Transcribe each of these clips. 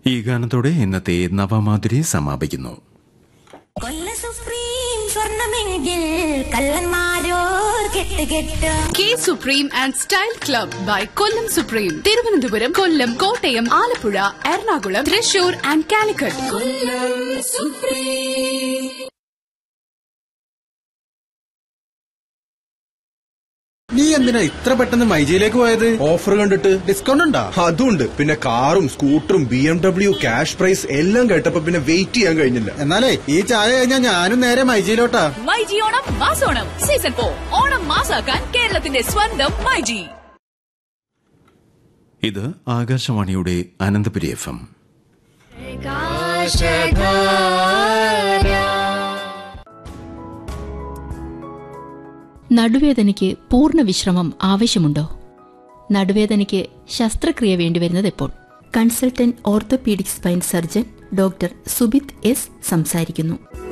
ഈ ഗാനത്തോടെ ഇന്നത്തെ നവമാധുരി സമാപിക്കുന്നു കൊല്ല സുപ്രീം സ്വർണമെങ്കിൽ കള്ളന്മാരോർ കെട്ട് കെട്ട് K supreme and style club by Kollam supreme Thiruvananthapuram Kollam Kottayam Alappuzha Ernakulam Thrissur and Calicut നീ എന്തിനാ ഇത്ര പെട്ടെന്ന് മൈജിയിലേക്ക് പോയത് ഓഫർ കണ്ടിട്ട് ഡിസ്കൗണ്ട് ഉണ്ടോ അതുണ്ട് പിന്നെ കാറും സ്കൂട്ടറും B M W cash prize എല്ലാം കേട്ടപ്പോ പിന്നെ വെയിറ്റ് ചെയ്യാൻ കഴിഞ്ഞില്ല എന്നാലേ ഈ ചായ കഴിഞ്ഞാ ഞാനും നേരെ മൈജിയിലോട്ടാ മൈജി ഓണം മാസോണം സീസൺ ഫോർ ഓണം മാസാക്കാൻ കേരളത്തിന്റെ സ്വന്തം മൈജി ഇത് ആകാശവാണിയുടെ അനന്തപുരി എഫ് എം നടുവേദനയ്ക്ക് പൂർണ്ണ വിശ്രമം ആവശ്യമുണ്ടോ നടുവേദനയ്ക്ക് ശസ്ത്രക്രിയ വേണ്ടിവരുന്നത് എപ്പോൾ consultant orthopaedic spine surgeon doctor Subith S സംസാരിക്കുന്നു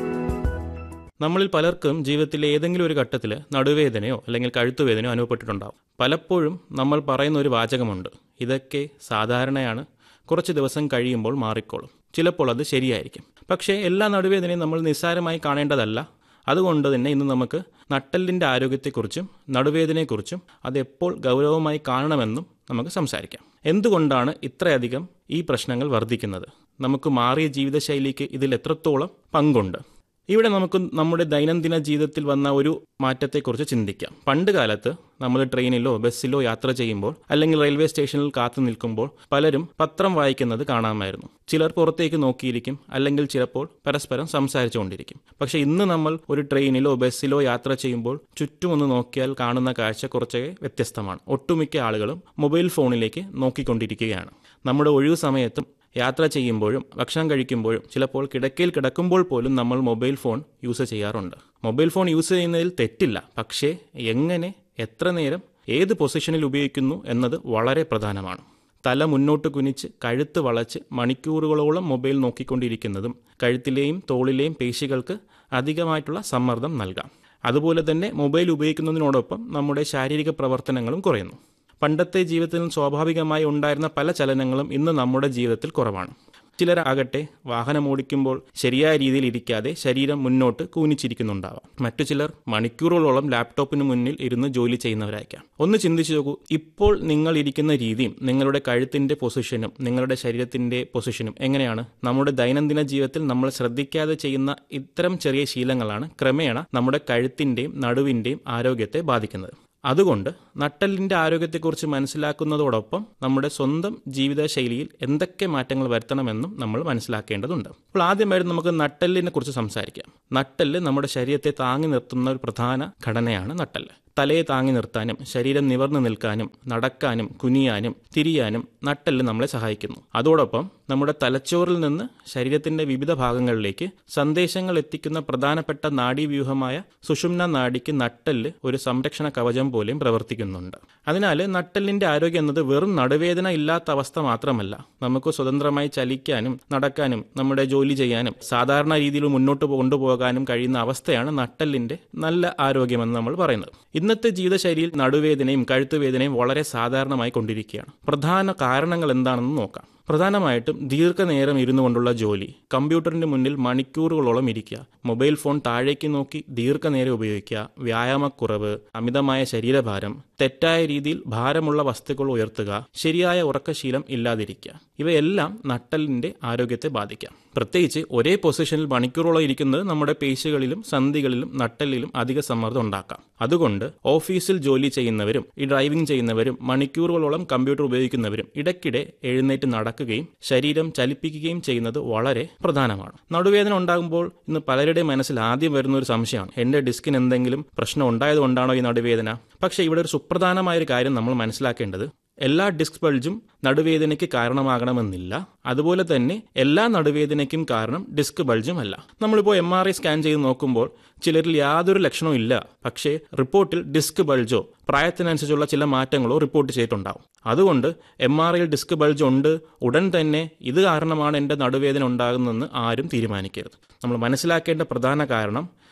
നമ്മളിൽ പലർക്കും ജീവിതത്തിലെ ഏതെങ്കിലും ഒരു ഘട്ടത്തിൽ നടുവേദനയോ അല്ലെങ്കിൽ കഴുത്തുവേദനയോ അനുഭവപ്പെട്ടിട്ടുണ്ടാവും പലപ്പോഴും നമ്മൾ പറയുന്ന ഒരു വാചകമുണ്ട് ഇതൊക്കെ സാധാരണയാണ് കുറച്ച് ദിവസം കഴിയുമ്പോൾ മാറിക്കോളും ചിലപ്പോൾ അത് ശരിയായിരിക്കും പക്ഷേ എല്ലാ നടുവേദനയും നമ്മൾ നിസ്സാരമായി കാണേണ്ടതല്ല അതുകൊണ്ട് തന്നെ ഇന്ന് നമുക്ക് നട്ടലിൻ്റെ ആരോഗ്യത്തെക്കുറിച്ചും നടുവേദനയെക്കുറിച്ചും അത് എപ്പോൾ ഗൗരവമായി കാണണമെന്നും നമുക്ക് സംസാരിക്കാം എന്തുകൊണ്ടാണ് ഇത്രയധികം ഈ പ്രശ്നങ്ങൾ വർദ്ധിക്കുന്നത് നമുക്ക് മാറിയ ജീവിതശൈലിക്ക് ഇതിൽ എത്രത്തോളം പങ്കുണ്ട് ഇവിടെ നമുക്ക് നമ്മുടെ ദൈനംദിന ജീവിതത്തിൽ വന്ന ഒരു മാറ്റത്തെക്കുറിച്ച് ചിന്തിക്കാം പണ്ട് കാലത്ത് നമ്മൾ ട്രെയിനിലോ ബസ്സിലോ യാത്ര ചെയ്യുമ്പോൾ അല്ലെങ്കിൽ റെയിൽവേ സ്റ്റേഷനിൽ കാത്തു നിൽക്കുമ്പോൾ പലരും പത്രം വായിക്കുന്നത് കാണാമായിരുന്നു ചിലർ പുറത്തേക്ക് നോക്കിയിരിക്കും അല്ലെങ്കിൽ ചിലപ്പോൾ പരസ്പരം സംസാരിച്ചുകൊണ്ടിരിക്കും പക്ഷേ ഇന്ന് നമ്മൾ ഒരു ട്രെയിനിലോ ബസ്സിലോ യാത്ര ചെയ്യുമ്പോൾ ചുറ്റുമൊന്ന് നോക്കിയാൽ കാണുന്ന കാഴ്ച കുറച്ചേ വ്യത്യസ്തമാണ് ഒട്ടുമിക്ക ആളുകളും മൊബൈൽ ഫോണിലേക്ക് നോക്കിക്കൊണ്ടിരിക്കുകയാണ് നമ്മുടെ ഒഴിവു സമയത്തും യാത്ര ചെയ്യുമ്പോഴും ഭക്ഷണം കഴിക്കുമ്പോഴും ചിലപ്പോൾ കിടക്കയിൽ കിടക്കുമ്പോൾ പോലും നമ്മൾ മൊബൈൽ ഫോൺ യൂസ് ചെയ്യാറുണ്ട് മൊബൈൽ ഫോൺ യൂസ് ചെയ്യുന്നതിൽ തെറ്റില്ല പക്ഷേ എങ്ങനെ എത്ര നേരം ഏത് പൊസിഷനിൽ ഉപയോഗിക്കുന്നു എന്നത് വളരെ പ്രധാനമാണ് തല മുന്നോട്ട് കുനിച്ച് കഴുത്ത് വളച്ച് മണിക്കൂറുകളോളം മൊബൈൽ നോക്കിക്കൊണ്ടിരിക്കുന്നതും കഴുത്തിലെയും തോളിലെയും പേശികൾക്ക് അധികമായിട്ടുള്ള സമ്മർദ്ദം നൽകാം അതുപോലെ തന്നെ മൊബൈൽ ഉപയോഗിക്കുന്നതിനോടൊപ്പം നമ്മുടെ ശാരീരിക പ്രവർത്തനങ്ങളും കുറയുന്നു പണ്ടത്തെ ജീവിതത്തിൽ സ്വാഭാവികമായി ഉണ്ടായിരുന്ന പല ചലനങ്ങളും ഇന്ന് നമ്മുടെ ജീവിതത്തിൽ കുറവാണ് ചിലരാകട്ടെ വാഹനം ഓടിക്കുമ്പോൾ ശരിയായ രീതിയിൽ ഇരിക്കാതെ ശരീരം മുന്നോട്ട് കൂനിച്ചിരിക്കുന്നുണ്ടാവാം മറ്റു ചിലർ മണിക്കൂറുകളോളം ലാപ്ടോപ്പിന് മുന്നിൽ ഇരുന്ന് ജോലി ചെയ്യുന്നവരായിരിക്കാം ഒന്ന് ചിന്തിച്ചു നോക്കൂ ഇപ്പോൾ നിങ്ങൾ ഇരിക്കുന്ന രീതിയും നിങ്ങളുടെ കഴുത്തിന്റെ പൊസിഷനും നിങ്ങളുടെ ശരീരത്തിന്റെ പൊസിഷനും എങ്ങനെയാണ് നമ്മുടെ ദൈനംദിന ജീവിതത്തിൽ നമ്മൾ ശ്രദ്ധിക്കാതെ ചെയ്യുന്ന ഇത്തരം ചെറിയ ശീലങ്ങളാണ് ക്രമേണ നമ്മുടെ കഴുത്തിന്റെയും നടുവിന്റെയും ആരോഗ്യത്തെ ബാധിക്കുന്നത് അതുകൊണ്ട് നട്ടലിന്റെ ആരോഗ്യത്തെക്കുറിച്ച് മനസ്സിലാക്കുന്നതോടൊപ്പം നമ്മുടെ സ്വന്തം ജീവിതശൈലിയിൽ എന്തൊക്കെ മാറ്റങ്ങൾ വരുത്തണമെന്നും നമ്മൾ മനസ്സിലാക്കേണ്ടതുണ്ട് അപ്പോൾ ആദ്യമായിട്ട് നമുക്ക് നട്ടലിനെ കുറിച്ച് സംസാരിക്കാം നട്ടല് നമ്മുടെ ശരീരത്തെ താങ്ങി നിർത്തുന്ന ഒരു പ്രധാന ഘടനയാണ് നട്ടല് തലയെ താങ്ങി നിർത്താനും ശരീരം നിവർന്നു നിൽക്കാനും നടക്കാനും കുനിയാനും തിരിയാനും നട്ടെല്ല് നമ്മളെ സഹായിക്കുന്നു അതോടൊപ്പം നമ്മുടെ തലച്ചോറിൽ നിന്ന് ശരീരത്തിന്റെ വിവിധ ഭാഗങ്ങളിലേക്ക് സന്ദേശങ്ങൾ എത്തിക്കുന്ന പ്രധാനപ്പെട്ട നാഡീവ്യൂഹമായ സുഷുമ്ന നാഡിക്ക് നട്ടെല്ല് ഒരു സംരക്ഷണ കവചം പോലെയും പ്രവർത്തിക്കുന്നുണ്ട് അതിനാൽ നട്ടെല്ലിന്റെ ആരോഗ്യം എന്നത് വെറും നടുവേദന ഇല്ലാത്ത അവസ്ഥ മാത്രമല്ല നമുക്ക് സ്വതന്ത്രമായി ചലിക്കാനും നടക്കാനും നമ്മുടെ ജോലി ചെയ്യാനും സാധാരണ രീതിയിൽ മുന്നോട്ട് കൊണ്ടുപോകാനും കഴിയുന്ന അവസ്ഥയാണ് നട്ടെല്ലിന്റെ നല്ല ആരോഗ്യമെന്ന് നമ്മൾ പറയുന്നത് ഇന്നത്തെ ജീവിതശൈലിയിൽ നടുവേദനയും കഴുത്തുവേദനയും വളരെ സാധാരണമായി കൊണ്ടിരിക്കുകയാണ് പ്രധാന കാരണങ്ങൾ എന്താണെന്ന് നോക്കാം പ്രധാനമായിട്ടും ദീർഘനേരം ഇരുന്നു കൊണ്ടുള്ള ജോലി കമ്പ്യൂട്ടറിന്റെ മുന്നിൽ മണിക്കൂറുകളോളം ഇരിക്കുക മൊബൈൽ ഫോൺ താഴേക്ക് നോക്കി ദീർഘനേരം ഉപയോഗിക്കുക വ്യായാമക്കുറവ് അമിതമായ ശരീരഭാരം തെറ്റായ രീതിയിൽ ഭാരമുള്ള വസ്തുക്കൾ ഉയർത്തുക ശരിയായ ഉറക്കശീലം ഇല്ലാതിരിക്കുക ഇവയെല്ലാം നട്ടലിന്റെ ആരോഗ്യത്തെ ബാധിക്കാം പ്രത്യേകിച്ച് ഒരേ പൊസിഷനിൽ മണിക്കൂറോളം ഇരിക്കുന്നത് നമ്മുടെ പേശികളിലും സന്ധികളിലും നട്ടലിലും അധിക സമ്മർദ്ദം ഉണ്ടാക്കാം അതുകൊണ്ട് ഓഫീസിൽ ജോലി ചെയ്യുന്നവരും ഈ ഡ്രൈവിംഗ് ചെയ്യുന്നവരും മണിക്കൂറുകളോളം കമ്പ്യൂട്ടർ ഉപയോഗിക്കുന്നവരും ഇടയ്ക്കിടെ എഴുന്നേറ്റ് നടക്കുകയും ശരീരം ചലിപ്പിക്കുകയും ചെയ്യുന്നത് വളരെ പ്രധാനമാണ് നടുവേദന ഉണ്ടാകുമ്പോൾ ഇന്ന് പലരുടെ മനസ്സിൽ ആദ്യം വരുന്ന ഒരു സംശയമാണ് എന്റെ ഡിസ്കിന് എന്തെങ്കിലും പ്രശ്നം ഉണ്ടായതുകൊണ്ടാണോ ഈ നടുവേദന പക്ഷേ ഇവിടെ ഒരു സുപ്രധാനമായ ഒരു കാര്യം നമ്മൾ മനസ്സിലാക്കേണ്ടത് എല്ലാ ഡിസ്ക് ബൾജും നടുവേദനയ്ക്ക് കാരണമാകണമെന്നില്ല അതുപോലെ തന്നെ എല്ലാ നടുവേദനയ്ക്കും കാരണം ഡിസ്ക് ബൾജും അല്ല നമ്മളിപ്പോൾ എം ആർ ഐ സ്കാൻ ചെയ്ത് നോക്കുമ്പോൾ ചിലരിൽ യാതൊരു ലക്ഷണവും ഇല്ല പക്ഷേ റിപ്പോർട്ടിൽ ഡിസ്ക് ബൾജോ പ്രായത്തിനനുസരിച്ചുള്ള ചില മാറ്റങ്ങളോ റിപ്പോർട്ട് ചെയ്തിട്ടുണ്ടാവും അതുകൊണ്ട് എം ആർ ഐയിൽ ഡിസ്ക് ബൾജ് ഉണ്ട് ഉടൻ തന്നെ ഇത് കാരണമാണ് എൻ്റെ നടുവേദന ഉണ്ടാകുന്നതെന്ന് ആരും തീരുമാനിക്കരുത് നമ്മൾ മനസ്സിലാക്കേണ്ട പ്രധാന കാരണം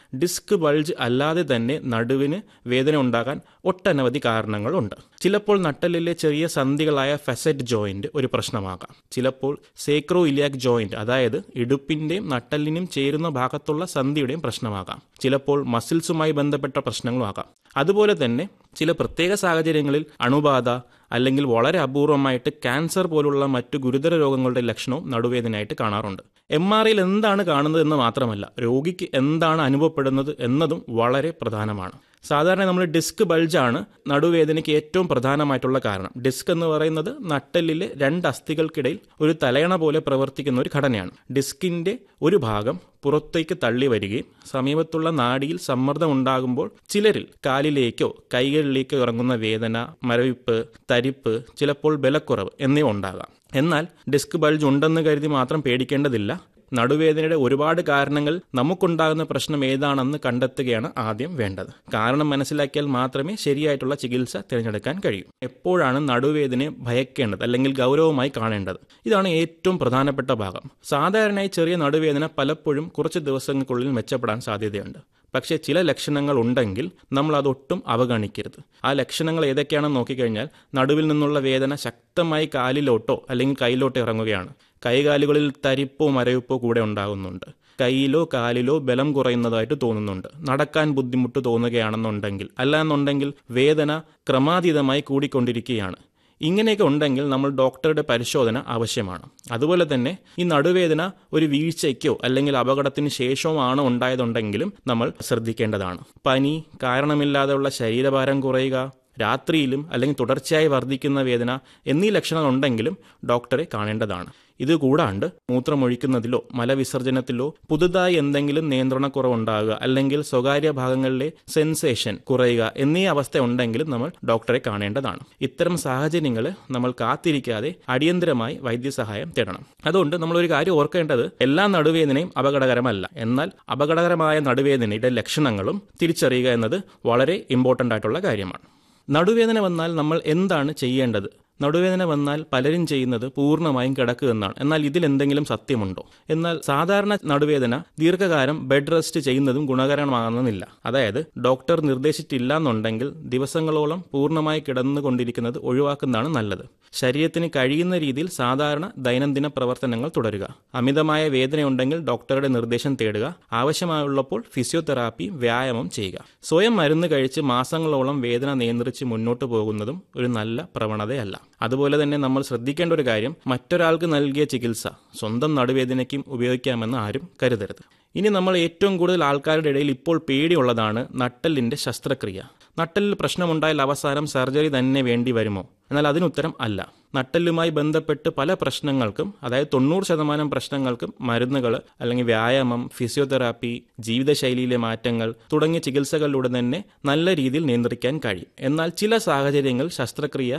ഡിസ്ക് ബൾജ് അല്ലാതെ തന്നെ നടുവിന് വേദന ഉണ്ടാകാൻ ഒട്ടനവധി കാരണങ്ങളുണ്ട് ചിലപ്പോൾ നട്ടലിലെ ചെറിയ സന്ധികളായ ഫെസറ്റ് ജോയിന്റ് ഒരു പ്രശ്നമാകാം ചിലപ്പോൾ സേക്രോ ഇലിയാക് ജോയിന്റ് അതായത് ഇടുപ്പിന്റെയും നട്ടലിനും ചേരുന്ന ഭാഗത്തുള്ള സന്ധിയുടെയും പ്രശ്നമാകാം ചിലപ്പോൾ മസിൽസുമായി ബന്ധപ്പെട്ട പ്രശ്നങ്ങളും ആകാം അതുപോലെ തന്നെ ചില പ്രത്യേക സാഹചര്യങ്ങളിൽ അണുബാധ അല്ലെങ്കിൽ വളരെ അപൂർവമായിട്ട് ക്യാൻസർ പോലുള്ള മറ്റു ഗുരുതര രോഗങ്ങളുടെ ലക്ഷണവും നടുവേദനയായിട്ട് കാണാറുണ്ട് എം ആർ ഐയിൽ എന്താണ് കാണുന്നത് എന്ന് മാത്രമല്ല രോഗിക്ക് എന്താണ് അനുഭവപ്പെടുന്നത് എന്നതും വളരെ പ്രധാനമാണ് സാധാരണ നമ്മൾ ഡിസ്ക് ബൾജാണ് നടുവേദനയ്ക്ക് ഏറ്റവും പ്രധാനമായിട്ടുള്ള കാരണം ഡിസ്ക് എന്ന് പറയുന്നത് നട്ടെല്ലിലെ രണ്ട് അസ്ഥികൾക്കിടയിൽ ഒരു തലയണ പോലെ പ്രവർത്തിക്കുന്ന ഒരു ഘടനയാണ് ഡിസ്കിന്റെ ഒരു ഭാഗം പുറത്തേക്ക് തള്ളി വരികയും സമീപത്തുള്ള നാഡിയിൽ സമ്മർദ്ദം ഉണ്ടാകുമ്പോൾ ചിലരിൽ കാലിലേക്കോ കൈകളിലേക്കോ ഇറങ്ങുന്ന വേദന മരവിപ്പ് തരിപ്പ് ചിലപ്പോൾ ബലക്കുറവ് എന്നിവ ഉണ്ടാകാം എന്നാൽ ഡിസ്ക് ബൾജ് ഉണ്ടെന്ന് കരുതി മാത്രം പേടിക്കേണ്ടതില്ല നടുവേദനയുടെ ഒരുപാട് കാരണങ്ങൾ നമുക്കുണ്ടാകുന്ന പ്രശ്നം ഏതാണെന്ന് കണ്ടെത്തുകയാണ് ആദ്യം വേണ്ടത് കാരണം മനസ്സിലാക്കിയാൽ മാത്രമേ ശരിയായിട്ടുള്ള ചികിത്സ തിരഞ്ഞെടുക്കാൻ കഴിയൂ എപ്പോഴാണ് നടുവേദനയെ ഭയക്കേണ്ടത് അല്ലെങ്കിൽ ഗൗരവമായി കാണേണ്ടത് ഇതാണ് ഏറ്റവും പ്രധാനപ്പെട്ട ഭാഗം സാധാരണയായി ചെറിയ നടുവേദന പലപ്പോഴും കുറച്ച് ദിവസങ്ങൾക്കുള്ളിൽ മെച്ചപ്പെടാൻ സാധ്യതയുണ്ട് പക്ഷേ ചില ലക്ഷണങ്ങൾ ഉണ്ടെങ്കിൽ നമ്മൾ അതൊട്ടും അവഗണിക്കരുത് ആ ലക്ഷണങ്ങൾ ഏതൊക്കെയാണെന്ന് നോക്കിക്കഴിഞ്ഞാൽ നടുവിൽ നിന്നുള്ള വേദന ശക്തമായി കാലിലോട്ടോ അല്ലെങ്കിൽ കയ്യിലോട്ടോ ഇറങ്ങുകയാണ് കൈകാലുകളിൽ തരിപ്പോ മരവിപ്പോ കൂടെ ഉണ്ടാകുന്നുണ്ട് കൈയിലോ കാലിലോ ബലം കുറയുന്നതായിട്ട് തോന്നുന്നുണ്ട് നടക്കാൻ ബുദ്ധിമുട്ട് തോന്നുകയാണെന്നുണ്ടെങ്കിൽ അല്ലാന്നുണ്ടെങ്കിൽ വേദന ക്രമാതീതമായി കൂടിക്കൊണ്ടിരിക്കുകയാണ് ഇങ്ങനെയൊക്കെ ഉണ്ടെങ്കിൽ നമ്മൾ ഡോക്ടറുടെ പരിശോധന ആവശ്യമാണ് അതുപോലെ തന്നെ ഈ നടുവേദന ഒരു വീഴ്ചയ്ക്കോ അല്ലെങ്കിൽ അപകടത്തിന് ശേഷമോ ആണ് ഉണ്ടായതുണ്ടെങ്കിലും നമ്മൾ ശ്രദ്ധിക്കേണ്ടതാണ് പനി കാരണമില്ലാതെയുള്ള ശരീരഭാരം കുറയുക രാത്രിയിലും അല്ലെങ്കിൽ തുടർച്ചയായി വർദ്ധിക്കുന്ന വേദന എന്നീ ലക്ഷണങ്ങൾ ഉണ്ടെങ്കിലും ഡോക്ടറെ കാണേണ്ടതാണ് ഇത് കൂടാണ്ട് മൂത്രമൊഴിക്കുന്നതിലോ മലവിസർജനത്തിലോ പുതുതായി എന്തെങ്കിലും നിയന്ത്രണക്കുറവുണ്ടാകുക അല്ലെങ്കിൽ സ്വകാര്യ ഭാഗങ്ങളിലെ സെൻസേഷൻ കുറയുക എന്നീ അവസ്ഥ ഉണ്ടെങ്കിലും നമ്മൾ ഡോക്ടറെ കാണേണ്ടതാണ് ഇത്തരം സാഹചര്യങ്ങൾ നമ്മൾ കാത്തിരിക്കാതെ അടിയന്തരമായി വൈദ്യസഹായം തേടണം അതുകൊണ്ട് നമ്മൾ ഒരു കാര്യം ഓർക്കേണ്ടത് എല്ലാ നടുവേദനയും അപകടകരമല്ല എന്നാൽ അപകടകരമായ നടുവേദനയുടെ ലക്ഷണങ്ങളും തിരിച്ചറിയുക എന്നത് വളരെ ഇമ്പോർട്ടൻ്റ് ആയിട്ടുള്ള കാര്യമാണ് നടുവേദന വന്നാൽ നമ്മൾ എന്താണ് ചെയ്യേണ്ടത് നടുവേദന വന്നാൽ പലരും ചെയ്യുന്നത് പൂർണ്ണമായും കിടക്കുക എന്നാണ് എന്നാൽ ഇതിൽ എന്തെങ്കിലും സത്യമുണ്ടോ എന്നാൽ സാധാരണ നടുവേദന ദീർഘകാലം ബെഡ് റെസ്റ്റ് ചെയ്യുന്നതും ഗുണകരമാകുന്നില്ല അതായത് ഡോക്ടർ നിർദ്ദേശിച്ചില്ല എന്നുണ്ടെങ്കിൽ ദിവസങ്ങളോളം പൂർണ്ണമായി കിടന്നുകൊണ്ടിരിക്കുന്നത് ഒഴിവാക്കുന്നതാണ് നല്ലത് ശരീരത്തിന് കഴിയുന്ന രീതിയിൽ സാധാരണ ദൈനംദിന പ്രവർത്തനങ്ങൾ തുടരുക അമിതമായ വേദനയുണ്ടെങ്കിൽ ഡോക്ടറുടെ നിർദ്ദേശം തേടുക ആവശ്യമായുള്ളപ്പോൾ ഫിസിയോതെറാപ്പി വ്യായാമം ചെയ്യുക സ്വയം മരുന്ന് കഴിച്ച് മാസങ്ങളോളം വേദന നിയന്ത്രിച്ച് മുന്നോട്ട് പോകുന്നതും ഒരു നല്ല പ്രവണതയല്ല അതുപോലെ തന്നെ നമ്മൾ ശ്രദ്ധിക്കേണ്ട ഒരു കാര്യം മറ്റൊരാൾക്ക് നൽകിയ ചികിത്സ സ്വന്തം നടുവേദനയ്ക്കും ഉപയോഗിക്കാമെന്ന് ആരും കരുതരുത് ഇനി നമ്മൾ ഏറ്റവും കൂടുതൽ ആൾക്കാരുടെ ഇടയിൽ ഇപ്പോൾ പേടിയുള്ളതാണ് നട്ടലിന്റെ ശസ്ത്രക്രിയ നട്ടലിൽ പ്രശ്നമുണ്ടായാൽ അവസാനം സർജറി തന്നെ വേണ്ടി വരുമോ എന്നാൽ അതിനുത്തരം അല്ല നട്ടലുമായി ബന്ധപ്പെട്ട് പല പ്രശ്നങ്ങൾക്കും അതായത് തൊണ്ണൂറ് ശതമാനം പ്രശ്നങ്ങൾക്കും മരുന്നുകൾ അല്ലെങ്കിൽ വ്യായാമം ഫിസിയോതെറാപ്പി ജീവിതശൈലിയിലെ മാറ്റങ്ങൾ തുടങ്ങിയ ചികിത്സകളിലൂടെ തന്നെ നല്ല രീതിയിൽ നിയന്ത്രിക്കാൻ കഴിയും എന്നാൽ ചില സാഹചര്യങ്ങൾ ശസ്ത്രക്രിയ